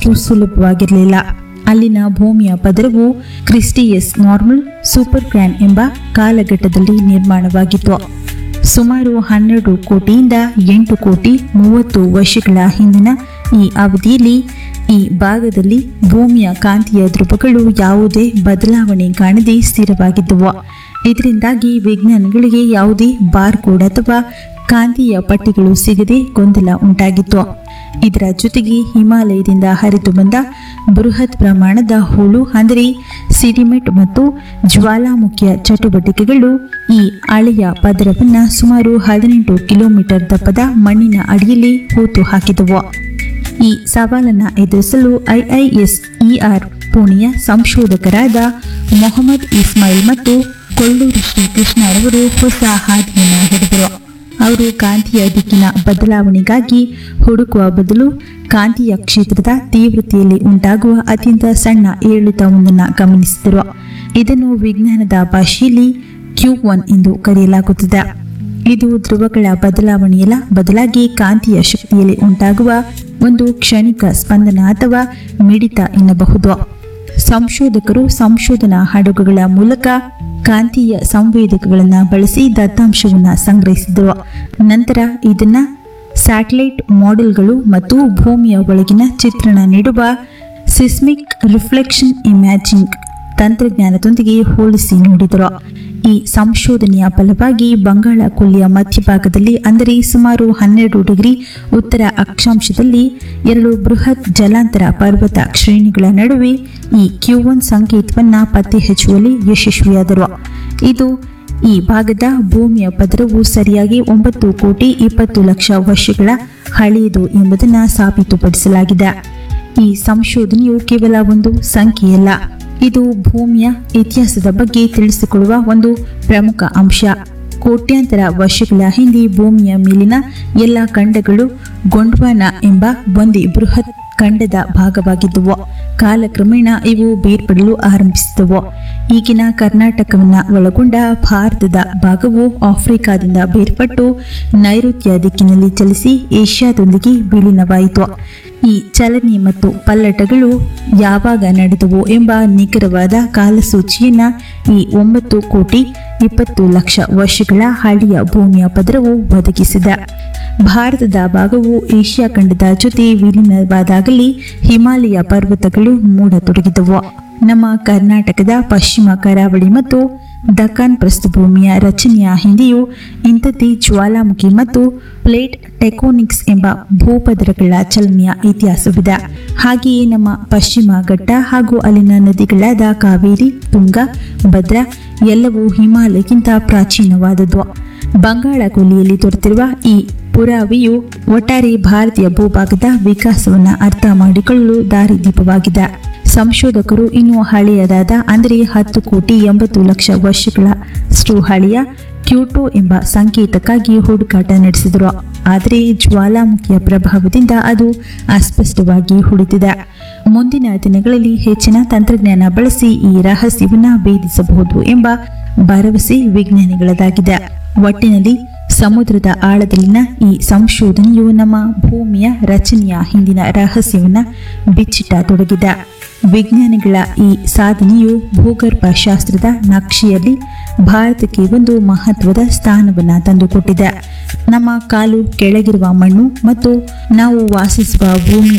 ಅಷ್ಟು ಸುಲಭವಾಗಿರಲಿಲ್ಲ ಅಲ್ಲಿನ ಭೂಮಿಯ ಪದರವು ಕ್ರಿಸ್ಟಿಯಸ್ ನಾರ್ಮಲ್ ಸೂಪರ್ ಕ್ರ್ಯಾನ್ ಎಂಬ ಕಾಲಘಟ್ಟದಲ್ಲಿ ನಿರ್ಮಾಣವಾಗಿತ್ತು ಸುಮಾರು ಹನ್ನೆರಡು ಕೋಟಿಯಿಂದ ಎಂಟು ಕೋಟಿ ಮೂವತ್ತು ವರ್ಷಗಳ ಹಿಂದಿನ ಈ ಅವಧಿಯಲ್ಲಿ ಈ ಭಾಗದಲ್ಲಿ ಭೂಮಿಯ ಕಾಂತೀಯ ಧ್ರುವಗಳು ಯಾವುದೇ ಬದಲಾವಣೆ ಕಾಣದೆ ಸ್ಥಿರವಾಗಿದ್ದವು ಇದರಿಂದಾಗಿ ವಿಜ್ಞಾನಿಗಳಿಗೆ ಯಾವುದೇ ಬಾರ್ ಕೋಡ್ ಅಥವಾ ಕಾಂತೀಯ ಪಟ್ಟಿಗಳು ಸಿಗದೆ ಗೊಂದಲ ಉಂಟಾಗಿತ್ತು ಇದರ ಜೊತೆಗೆ ಹಿಮಾಲಯದಿಂದ ಹರಿದು ಬಂದ ಬೃಹತ್ ಪ್ರಮಾಣದ ಹೂಳು ಅಂದರೆ ಸಿಡಿಮೆಟ್ ಮತ್ತು ಜ್ವಾಲಾಮುಖಿಯ ಚಟುವಟಿಕೆಗಳು ಈ ಹಳೆಯ ಪದರವನ್ನು ಸುಮಾರು ಹದಿನೆಂಟು ಕಿಲೋಮೀಟರ್ ದಪ್ಪದ ಮಣ್ಣಿನ ಅಡಿಯಲ್ಲಿ ಹೂತು ಹಾಕಿದವು ಈ ಸವಾಲನ್ನು ಎದುರಿಸಲು ಐಐಎಸ್ಇಆರ್ ಪುಣೆಯ ಸಂಶೋಧಕರಾದ ಮೊಹಮ್ಮದ್ ಇಸ್ಮಾಯಿಲ್ ಮತ್ತು ಕೊಳ್ಳೂರು ಶ್ರೀಕೃಷ್ಣರವರು ಹೊಸ ಹಾದಿಯನ್ನು ಹಿಡಿದರು ಅವರು ಕಾಂತೀಯ ದಿಕ್ಕಿನ ಬದಲಾವಣೆಗಾಗಿ ಹುಡುಕುವ ಬದಲು ಕಾಂತೀಯ ಕ್ಷೇತ್ರದ ತೀವ್ರತೆಯಲ್ಲಿ ಉಂಟಾಗುವ ಅತ್ಯಂತ ಸಣ್ಣ ಏರಿಳಿತವೊಂದನ್ನು ಗಮನಿಸಿದರು ಇದನ್ನು ವಿಜ್ಞಾನದ ಭಾಷೆಯಲ್ಲಿ ಕ್ಯೂ ಒನ್ ಎಂದು ಕರೆಯಲಾಗುತ್ತದೆ ಇದು ಧ್ರುವಗಳ ಬದಲಾವಣೆಯಲ್ಲ ಬದಲಾಗಿ ಕಾಂತೀಯ ಶಕ್ತಿಯಲ್ಲಿ ಉಂಟಾಗುವ ಒಂದು ಕ್ಷಣಿಕ ಸ್ಪಂದನ ಅಥವಾ ಮಿಡಿತ ಎನ್ನಬಹುದು ಸಂಶೋಧಕರು ಸಂಶೋಧನಾ ಹಡಗುಗಳ ಮೂಲಕ ಕಾಂತೀಯ ಸಂವೇದಕಗಳನ್ನು ಬಳಸಿ ದತ್ತಾಂಶವನ್ನು ಸಂಗ್ರಹಿಸಿದರು ನಂತರ ಇದನ್ನ ಸ್ಯಾಟಲೈಟ್ ಮಾಡೆಲ್ಗಳು ಮತ್ತು ಭೂಮಿಯ ಒಳಗಿನ ಚಿತ್ರಣ ನೀಡುವ ಸಿಸ್ಮಿಕ್ ರಿಫ್ಲೆಕ್ಷನ್ ಇಮ್ಯಾಜಿಂಗ್ ತಂತ್ರಜ್ಞಾನದೊಂದಿಗೆ ಹೋಲಿಸಿ ನೋಡಿದರು ಈ ಸಂಶೋಧನೆಯ ಫಲವಾಗಿ ಬಂಗಾಳ ಕೊಲ್ಲಿಯ ಮಧ್ಯಭಾಗದಲ್ಲಿ ಅಂದರೆ ಸುಮಾರು ಹನ್ನೆರಡು ಡಿಗ್ರಿ ಉತ್ತರ ಅಕ್ಷಾಂಶದಲ್ಲಿ ಎರಡು ಬೃಹತ್ ಜಲಾಂತರ ಪರ್ವತ ಶ್ರೇಣಿಗಳ ನಡುವೆ ಈ ಕ್ಯೂ ಒನ್ ಸಂಕೇತವನ್ನು ಪತ್ತೆ ಹಚ್ಚುವಲ್ಲಿ ಯಶಸ್ವಿಯಾದರು ಇದು ಈ ಭಾಗದ ಭೂಮಿಯ ಪದರವು ಸರಿಯಾಗಿ ಒಂಬತ್ತು ಕೋಟಿ ಇಪ್ಪತ್ತು ಲಕ್ಷ ವರ್ಷಗಳ ಹಳೆಯದು ಎಂಬುದನ್ನು ಸಾಬೀತುಪಡಿಸಲಾಗಿದೆ ಈ ಸಂಶೋಧನೆಯು ಕೇವಲ ಒಂದು ಸಂಖ್ಯೆಯಲ್ಲ ಇದು ಭೂಮಿಯ ಇತಿಹಾಸದ ಬಗ್ಗೆ ತಿಳಿಸಿಕೊಡುವ ಒಂದು ಪ್ರಮುಖ ಅಂಶ ಕೋಟ್ಯಾಂತರ ವರ್ಷಗಳ ಹಿಂದೆ ಭೂಮಿಯ ಮೇಲಿನ ಎಲ್ಲ ಖಂಡಗಳು ಗೊಂಡ್ವಾನ ಎಂಬ ಒಂದೇ ಬೃಹತ್ ಖಂಡದ ಭಾಗವಾಗಿದ್ದವು ಕಾಲಕ್ರಮೇಣ ಇವು ಬೇರ್ಪಡಲು ಆರಂಭಿಸಿದವು ಈಗಿನ ಕರ್ನಾಟಕವನ್ನ ಒಳಗೊಂಡ ಭಾರತದ ಭಾಗವು ಆಫ್ರಿಕಾದಿಂದ ಬೇರ್ಪಟ್ಟು ನೈಋತ್ಯ ದಿಕ್ಕಿನಲ್ಲಿ ಚಲಿಸಿ ಏಷ್ಯಾದೊಂದಿಗೆ ವಿಲೀನವಾಯಿತು ಈ ಚಲನೆ ಮತ್ತು ಪಲ್ಲಟಗಳು ಯಾವಾಗ ನಡೆದವು ಎಂಬ ನಿಖರವಾದ ಕಾಲಸೂಚಿಯನ್ನ ಈ ಒಂಬತ್ತು ಕೋಟಿ ಇಪ್ಪತ್ತು ಲಕ್ಷ ವರ್ಷಗಳ ಹಳೆಯ ಭೂಮಿಯ ಪದರವು ಒದಗಿಸಿದೆ ಭಾರತದ ಭಾಗವು ಏಷ್ಯಾ ಖಂಡದ ಜೊತೆ ವಿಲೀನವಾದಾಗಲೇ ಹಿಮಾಲಯ ಪರ್ವತಗಳು ಮೂಡತೊಡಗಿದವು ನಮ್ಮ ಕರ್ನಾಟಕದ ಪಶ್ಚಿಮ ಕರಾವಳಿ ಮತ್ತು ದಖನ್ ಪ್ರಸ್ಥಭೂಮಿಯ ರಚನೆಯ ಹಿಂದೆಯೂ ಇಂಥದ್ದೇ ಜ್ವಾಲಾಮುಖಿ ಮತ್ತು ಪ್ಲೇಟ್ ಟೆಕೋನಿಕ್ಸ್ ಎಂಬ ಭೂಪದರಗಳ ಚಲನೆಯ ಇತಿಹಾಸವಿದೆ ಹಾಗೆಯೇ ನಮ್ಮ ಪಶ್ಚಿಮ ಘಟ್ಟ ಹಾಗೂ ಅಲ್ಲಿನ ನದಿಗಳಾದ ಕಾವೇರಿ ತುಂಗ ಭದ್ರಾ ಎಲ್ಲವೂ ಹಿಮಾಲಯಕ್ಕಿಂತ ಪ್ರಾಚೀನವಾದದ್ದು ಬಂಗಾಳ ಕೊಲ್ಲಿಯಲ್ಲಿ ದೊರೆತಿರುವ ಈ ಪುರಾವೆಯು ಒಟ್ಟಾರೆ ಭಾರತೀಯ ಭೂಭಾಗದ ವಿಕಾಸವನ್ನು ಅರ್ಥ ಮಾಡಿಕೊಳ್ಳಲು ದಾರಿದೀಪವಾಗಿದೆ ಸಂಶೋಧಕರು ಇನ್ನೂ ಹಳೆಯದಾದ ಅಂದರೆ ಹತ್ತು ಕೋಟಿ ಎಂಬತ್ತು ಲಕ್ಷ ವರ್ಷಗಳಷ್ಟು ಹಳೆಯ ಕ್ಯೂಟೋ ಎಂಬ ಸಂಕೇತಕ್ಕಾಗಿ ಹುಡುಕಾಟ ನಡೆಸಿದರು ಆದರೆ ಜ್ವಾಲಾಮುಖಿಯ ಪ್ರಭಾವದಿಂದ ಅದು ಅಸ್ಪಷ್ಟವಾಗಿ ಉಳಿದಿದೆ ಮುಂದಿನ ದಿನಗಳಲ್ಲಿ ಹೆಚ್ಚಿನ ತಂತ್ರಜ್ಞಾನ ಬಳಸಿ ಈ ರಹಸ್ಯವನ್ನು ಭೇದಿಸಬಹುದು ಎಂಬ ಭರವಸೆ ವಿಜ್ಞಾನಿಗಳದಾಗಿದೆ ಒಟ್ಟಿನಲ್ಲಿ ಸಮುದ್ರದ ಆಳದಲ್ಲಿನ ಈ ಸಂಶೋಧನೆಯು ನಮ್ಮ ಭೂಮಿಯ ರಚನೆಯ ಹಿಂದಿನ ರಹಸ್ಯವನ್ನು ಬಿಚ್ಚಿಟ್ಟತೊಡಗಿದೆ ವಿಜ್ಞಾನಿಗಳ ಈ ಸಾಧನೆಯು ಭೂಗರ್ಭ ಶಾಸ್ತ್ರದ ನಕ್ಷೆಯಲ್ಲಿ ಭಾರತಕ್ಕೆ ಒಂದು ಮಹತ್ವದ ಸ್ಥಾನವನ್ನು ತಂದುಕೊಟ್ಟಿದೆ ನಮ್ಮ ಕಾಲು ಕೆಳಗಿರುವ ಮಣ್ಣು ಮತ್ತು ನಾವು ವಾಸಿಸುವ ಭೂಮಿ